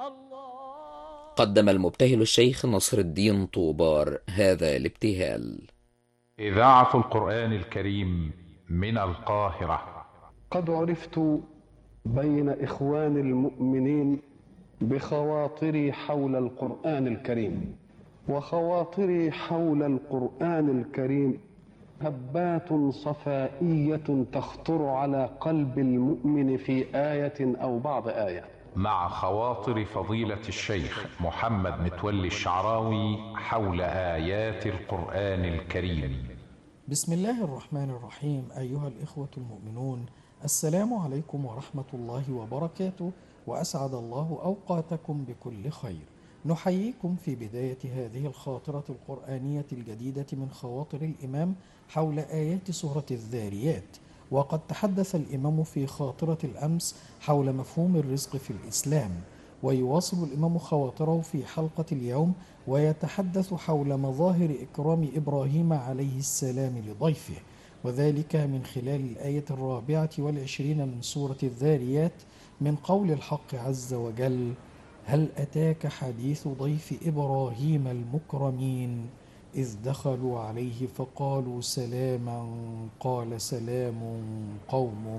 قدم المبتهل الشيخ نصر الدين طوبار هذا الابتهال إذاعة القرآن الكريم من القاهرة قد عرفت بين إخوان المؤمنين بخواطري حول القرآن الكريم وخواطري حول القرآن الكريم هبات صفائية تخطر على قلب المؤمن في آية أو بعض آية مع خواطر فضيلة الشيخ محمد متولي الشعراوي حول آيات القرآن الكريم بسم الله الرحمن الرحيم أيها الإخوة المؤمنون السلام عليكم ورحمة الله وبركاته وأسعد الله أوقاتكم بكل خير نحييكم في بداية هذه الخاطرة القرآنية الجديدة من خواطر الإمام حول آيات سورة الذاريات وقد تحدث الإمام في خاطرة الأمس حول مفهوم الرزق في الإسلام ويواصل الإمام خواطره في حلقة اليوم ويتحدث حول مظاهر إكرام إبراهيم عليه السلام لضيفه وذلك من خلال الآية الرابعة والعشرين من سورة الذاريات من قول الحق عز وجل هل أتاك حديث ضيف إبراهيم المكرمين إذ دخلوا عليه فقالوا سلاما قال سلام قوم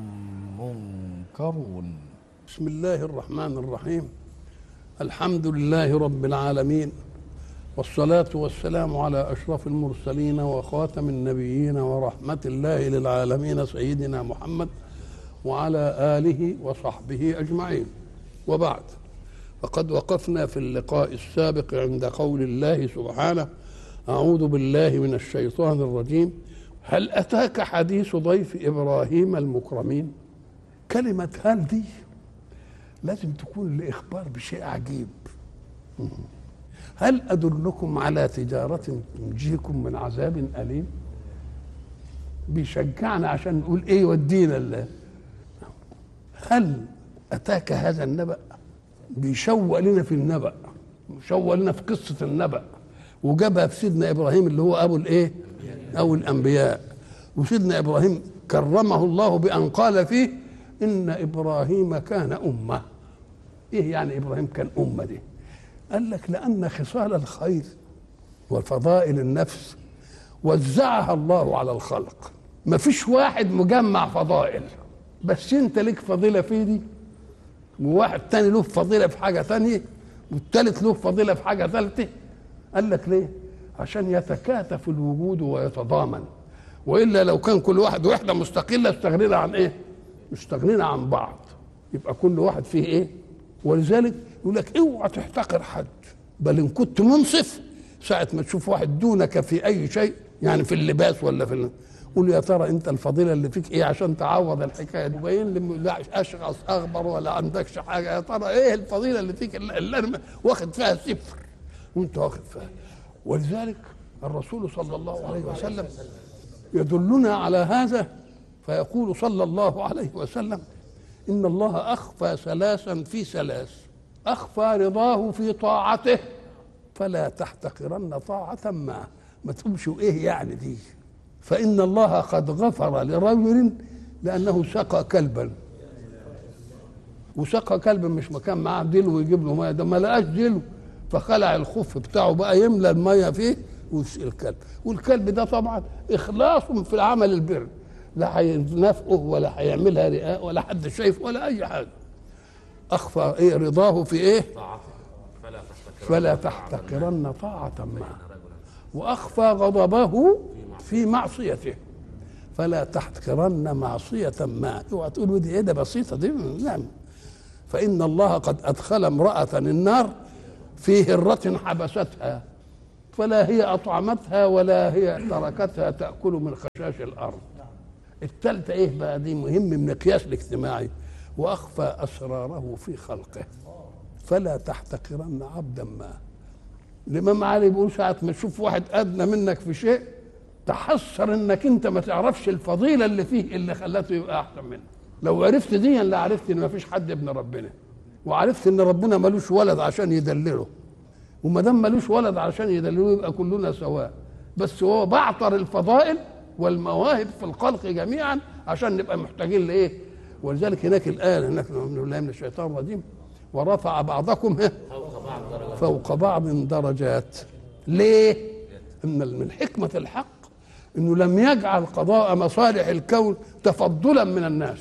منكرون بسم الله الرحمن الرحيم الحمد لله رب العالمين والصلاة والسلام على أشرف المرسلين وخاتم النبيين ورحمة الله للعالمين سيدنا محمد وعلى آله وصحبه أجمعين وبعد فقد وقفنا في اللقاء السابق عند قول الله سبحانه أعوذ بالله من الشيطان الرجيم هل أتاك حديث ضيف إبراهيم المكرمين كلمة هل دي لازم تكون لإخبار بشيء عجيب هل أدلكم على تجارة تنجيكم من عذاب أليم بيشجعنا عشان نقول ايه ودينا الله هل أتاك هذا النبأ بيشوق لنا في النبأ بيشوق لنا في قصة النبأ وجابها في سيدنا إبراهيم اللي هو أبو الإيه أو الأنبياء وسيدنا إبراهيم كرمه الله بأن قال فيه إن إبراهيم كان أمة إيه يعني إبراهيم كان أمة دي قال لك لأن خصال الخير وفضائل النفس وزعها الله على الخلق ما فيش واحد مجمع فضائل بس انت ليك فضيله في دي وواحد تاني له فضيله في حاجه تانية والتالت له فضيله في حاجه ثالثه قال لك ليه عشان يتكاتف الوجود ويتضامن والا لو كان كل واحد وحده مستقله استغنينا عن ايه استغنينا عن بعض يبقى كل واحد فيه ايه ولذلك يقول لك اوعى تحتقر حد بل ان كنت منصف ساعه ما تشوف واحد دونك في اي شيء يعني في اللباس ولا في ال... قول يا ترى انت الفضيله اللي فيك ايه عشان تعوض الحكايه دي باين لي لا اشخص اخبر ولا عندكش حاجه يا ترى ايه الفضيله اللي فيك اللي انا واخد فيها صفر وانت واخد فيها ولذلك الرسول صلى الله عليه وسلم يدلنا على هذا فيقول صلى الله عليه وسلم ان الله اخفى ثلاثا في ثلاث اخفى رضاه في طاعته فلا تحتقرن طاعه ما ما تقومش ايه يعني دي فإن الله قد غفر لرجل لأنه سقى كلبا وسقى كلبا مش مكان معاه دلو ويجيب له ميه ده ما لقاش دلو فخلع الخف بتاعه بقى يملى الميه فيه ويسقي الكلب والكلب ده طبعا اخلاص في العمل البر لا هينافقه ولا هيعملها رئاء ولا حد شايف ولا اي حاجه اخفى ايه رضاه في ايه فلا تحتقرن طاعه ما واخفى غضبه في معصيته فلا تحتقرن معصية ما اوعى تقول دي ايه ده بسيطة دي نعم فإن الله قد أدخل امرأة النار في هرة حبستها فلا هي أطعمتها ولا هي تركتها تأكل من خشاش الأرض الثالثة إيه بقى دي مهم من القياس الاجتماعي وأخفى أسراره في خلقه فلا تحتقرن عبدا ما الإمام علي بيقول ساعة ما تشوف واحد أدنى منك في شيء تحسر انك انت ما تعرفش الفضيله اللي فيه اللي خلته يبقى احسن منك لو عرفت دي لا عرفت ان ما فيش حد ابن ربنا وعرفت ان ربنا ملوش ولد عشان يدلله وما دام ملوش ولد عشان يدلله يبقى كلنا سواء بس هو بعطر الفضائل والمواهب في الخلق جميعا عشان نبقى محتاجين لايه ولذلك هناك الايه هناك من الله من الشيطان الرجيم ورفع بعضكم ها فوق بعض درجات ليه ان من حكمه الحق انه لم يجعل قضاء مصالح الكون تفضلا من الناس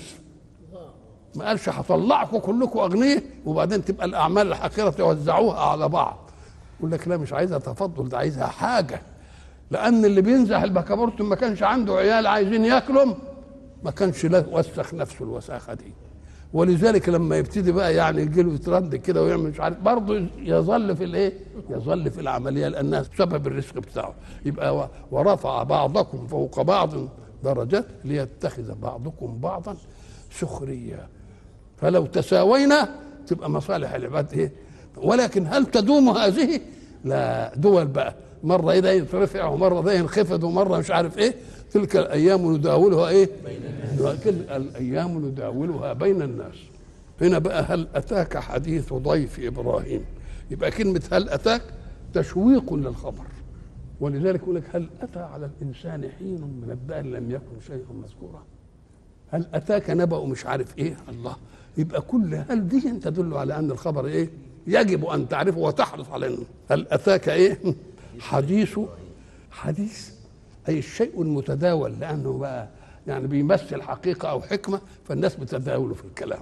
ما قالش هطلعكم كلكم اغنياء وبعدين تبقى الاعمال الحقيره توزعوها على بعض يقول لك لا مش عايزها تفضل ده عايزها حاجه لان اللي بينزح البكابورت ما كانش عنده عيال عايزين ياكلهم ما كانش لا وسخ نفسه الوساخه دي ولذلك لما يبتدي بقى يعني يجي له ترند كده ويعمل مش عارف برضه يظل في الايه؟ يظل في العمليه لانها سبب الرزق بتاعه يبقى و- ورفع بعضكم فوق بعض درجات ليتخذ بعضكم بعضا سخريا فلو تساوينا تبقى مصالح العباد ايه؟ ولكن هل تدوم هذه؟ لا دول بقى مره ده يترفع ومره ده ينخفض ومره مش عارف ايه تلك الايام نداولها ايه؟ تلك الايام نداولها بين الناس هنا بقى هل اتاك حديث ضيف ابراهيم يبقى كلمه هل اتاك تشويق للخبر ولذلك يقول لك هل اتى على الانسان حين من الدهر لم يكن شيئا مذكورا هل اتاك نبأ مش عارف ايه الله يبقى كل هل دي تدل على ان الخبر ايه يجب ان تعرفه وتحرص على انه هل اتاك ايه حديث حديث اي الشيء المتداول لانه بقى يعني بيمثل حقيقه او حكمه فالناس بتتداوله في الكلام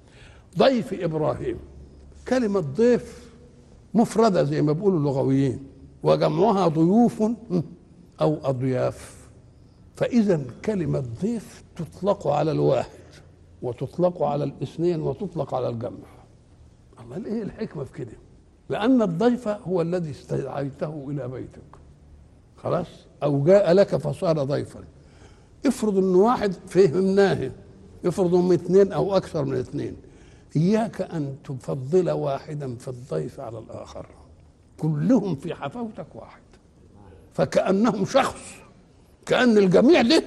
ضيف ابراهيم كلمه ضيف مفرده زي ما بيقولوا اللغويين وجمعها ضيوف او اضياف فاذا كلمه ضيف تطلق على الواحد وتطلق على الاثنين وتطلق على الجمع الله ايه الحكمه في كده لان الضيف هو الذي استدعيته الى بيتك خلاص او جاء لك فصار ضيفا افرض ان واحد فهمناه افرض هم اثنين او اكثر من اثنين اياك ان تفضل واحدا في الضيف على الاخر كلهم في حفاوتك واحد فكانهم شخص كان الجميع ده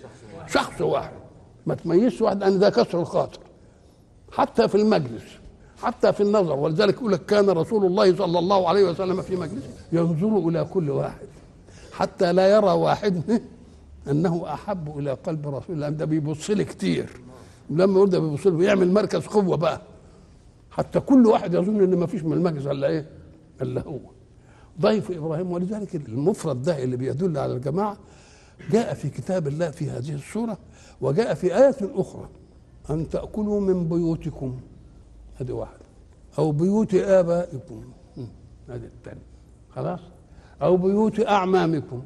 شخص واحد ما تميزش واحد ان ده كسر الخاطر حتى في المجلس حتى في النظر ولذلك يقول لك كان رسول الله صلى الله عليه وسلم في مجلسه ينظر الى كل واحد حتى لا يرى واحد انه احب الى قلب رسول الله ده بيبص لي كتير لما يقول ده بيبص لي بيعمل مركز قوه بقى حتى كل واحد يظن ان ما فيش من المجلس الا ايه الا هو ضيف ابراهيم ولذلك المفرد ده اللي بيدل على الجماعه جاء في كتاب الله في هذه السوره وجاء في ايات اخرى ان تاكلوا من بيوتكم هذه واحده او بيوت ابائكم م، هذه الثانيه خلاص او بيوت اعمامكم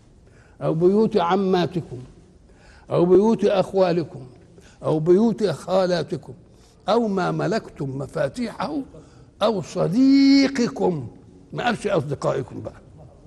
او بيوت عماتكم او بيوت اخوالكم او بيوت خالاتكم او ما ملكتم مفاتيحه او صديقكم ما قالش اصدقائكم بقى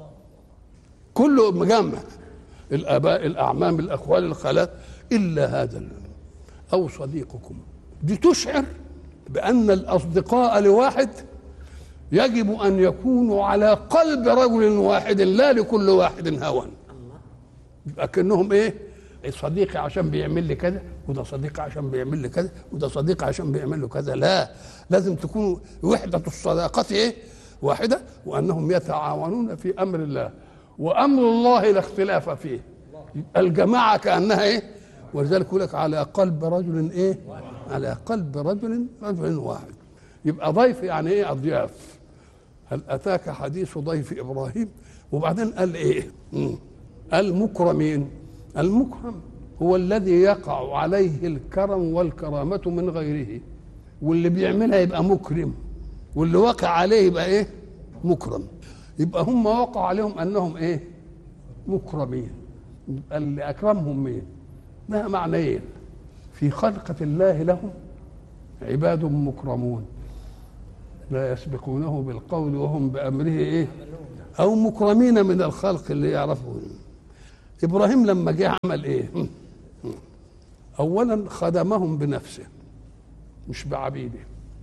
كله مجمع الاباء الاعمام الاخوال الخالات الا هذا ال- او صديقكم دي تشعر بان الاصدقاء لواحد يجب ان يكونوا على قلب رجل واحد لا لكل واحد هوى يبقى كانهم ايه صديقي عشان بيعمل لي كذا وده صديقي عشان بيعمل لي كذا وده صديقي عشان بيعمل له كذا لا لازم تكون وحده الصداقه ايه واحده وانهم يتعاونون في امر الله وامر الله لا اختلاف فيه يبقى الجماعه كانها ايه ولذلك يقول لك على قلب رجل ايه على قلب رجل رجل واحد يبقى ضيف يعني ايه اضياف هل اتاك حديث ضيف ابراهيم وبعدين قال ايه مم. المكرمين المكرم هو الذي يقع عليه الكرم والكرامة من غيره واللي بيعملها يبقى مكرم واللي وقع عليه يبقى ايه مكرم يبقى هم وقع عليهم انهم ايه مكرمين يبقى اللي اكرمهم مين لها معنيين في خلقة الله لهم عباد مكرمون لا يسبقونه بالقول وهم بأمره إيه أو مكرمين من الخلق اللي يعرفون إبراهيم لما جه عمل إيه أولا خدمهم بنفسه مش بعبيده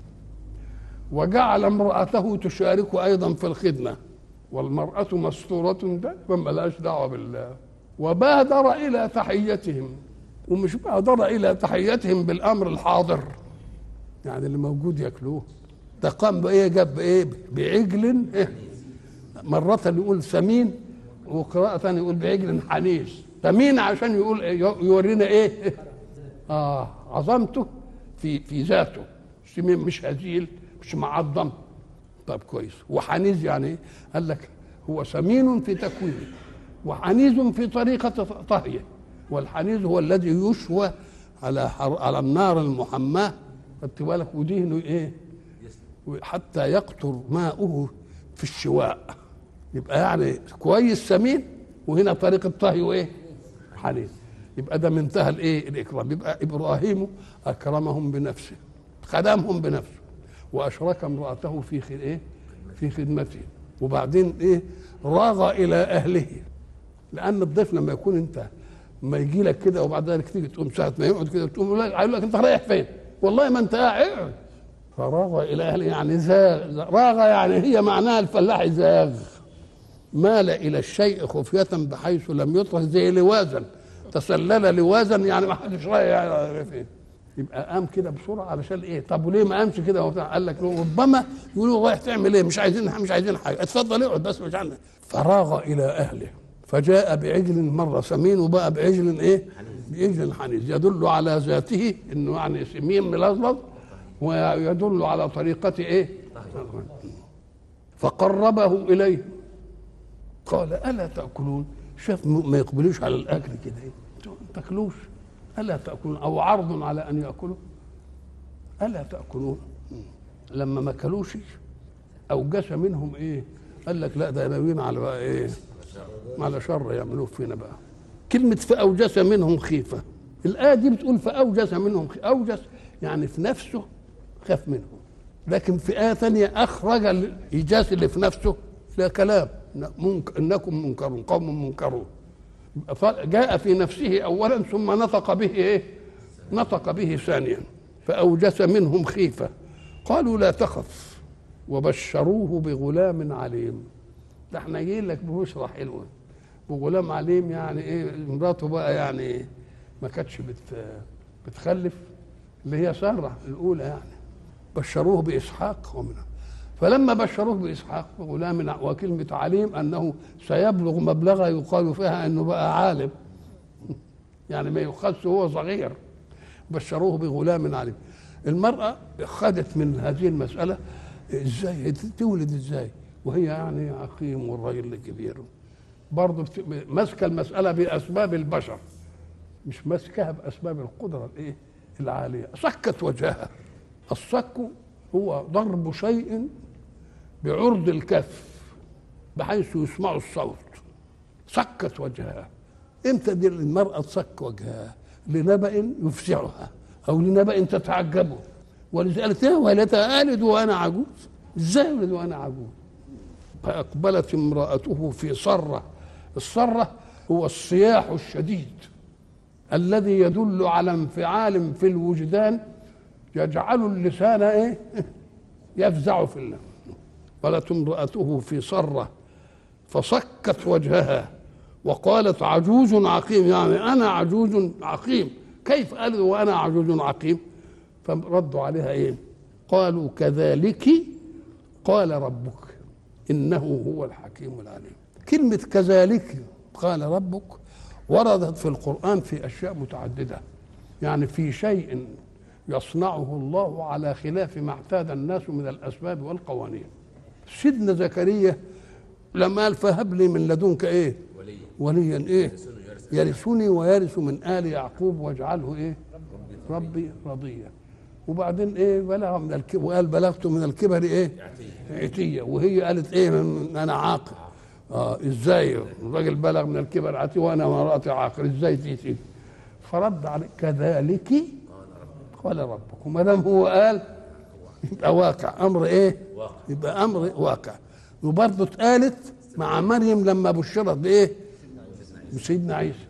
وجعل امرأته تشارك أيضا في الخدمة والمرأة مستورة دائما ملهاش دعوة بالله وبادر إلى تحيتهم ومش بادر إلى تحيتهم بالأمر الحاضر يعني اللي موجود ياكلوه ده قام بايه جاب ايه بعجل إيه؟ مرة يقول سمين وقراءة يقول بعجل حنيس سمين عشان يقول إيه؟ يورينا ايه اه عظمته في في ذاته سمين مش هزيل مش معظم طب كويس وحنيذ يعني ايه قال لك هو سمين في تكوينه وحنيذ في طريقة طهيه والحنيذ هو الذي يشوى على حر... على النار المحماة خدت بالك ودهنه ايه حتى يقطر ماؤه في الشواء يبقى يعني كويس سمين وهنا طريقة طهيه ايه حنيذ يبقى ده منتهى الايه الاكرام يبقى ابراهيم اكرمهم بنفسه خدمهم بنفسه واشرك امراته في خ- ايه في خدمته وبعدين ايه راغ الى اهله لان الضيف لما يكون انت ما يجي لك كده وبعد ذلك تيجي تقوم ساعه ما يقعد كده تقوم لا يقول لك انت رايح فين؟ والله ما انت قاعد اقعد فراغ الى اهله يعني زاغ راغ يعني هي معناها الفلاح زاغ مال الى الشيء خفيه بحيث لم يطرح زي لوازا تسلل لوازا يعني ما حدش رايح يعني فين يبقى قام كده بسرعه علشان ايه طب وليه ما قامش كده وبتاع قال لك ربما يقولوا رايح تعمل ايه مش عايزين مش عايزين حاجه اتفضل اقعد بس مش عندنا فراغ الى اهله فجاء بعجل مره سمين وبقى بعجل ايه بعجل حنيذ يدل على ذاته انه يعني سمين ملظلظ ويدل على طريقه ايه فقربه اليه قال الا تاكلون شاف م- ما يقبلوش على الاكل كده ايه انتوا ما تاكلوش الا تاكلون او عرض على ان ياكلوا الا تاكلون لما ما كلوش اوجس منهم ايه قال لك لا ده ناويين على بقى ايه على شر يعملوه فينا بقى كلمة فأوجس منهم خيفة الآية دي بتقول فأوجس منهم خيفة أوجس يعني في نفسه خاف منهم لكن في آية ثانية أخرج الإيجاز اللي في نفسه لا كلام منك إنكم منكرون قوم منكرون يبقى ف- جاء في نفسه أولا ثم نطق به إيه نطق به ثانيا فأوجس منهم خيفة قالوا لا تخف وبشروه بغلام عليم ده احنا جايين لك ببشرى حلوه وغلام عليم يعني ايه مراته بقى يعني إيه ما كانتش بت بتخلف اللي هي ساره الاولى يعني بشروه باسحاق ومنها فلما بشروه باسحاق غلام ع- وكلمه عليم انه سيبلغ مبلغا يقال فيها انه بقى عالم يعني ما يخص هو صغير بشروه بغلام عليم المرأة خدت من هذه المسألة ازاي تولد ازاي وهي يعني عقيم والراجل كبير برضه بت- ماسكه المسألة بأسباب البشر مش ماسكها بأسباب القدرة الايه العالية سكت وجهها الصك هو ضرب شيء بعرض الكف بحيث يسمع الصوت سكت وجهها امتى دي المرأة تسك وجهها لنبأ يفزعها أو لنبأ تتعجبه ولذلك يا ويلتى ألد وأنا عجوز إزاي ألد وأنا عجوز فأقبلت امرأته في صرة الصرة هو الصياح الشديد الذي يدل على انفعال في الوجدان يجعل اللسان ايه يفزع في الله قالت امرأته في صرة فصكت وجهها وقالت عجوز عقيم يعني أنا عجوز عقيم كيف قالت وأنا عجوز عقيم فردوا عليها إيه قالوا كذلك قال ربك إنه هو الحكيم العليم كلمة كذلك قال ربك وردت في القرآن في أشياء متعددة يعني في شيء يصنعه الله على خلاف ما اعتاد الناس من الأسباب والقوانين سيدنا زكريا لما قال فهب لي من لدنك ايه وليا ايه يرثني ويرث من ال يعقوب واجعله ايه ربي رضيا وبعدين ايه بلغ من الكبر وقال بلغت من الكبر ايه عتيه وهي قالت ايه من- انا عاقل اه ازاي الراجل بلغ من الكبر عتيه وانا مراتي عاقل ازاي تيجي فرد عليه كذلك قال ربك وما دام هو قال يبقى واقع امر ايه يبقى امر واقع وبرضه اتقالت مع مريم لما بشرت بايه بسيدنا عيسى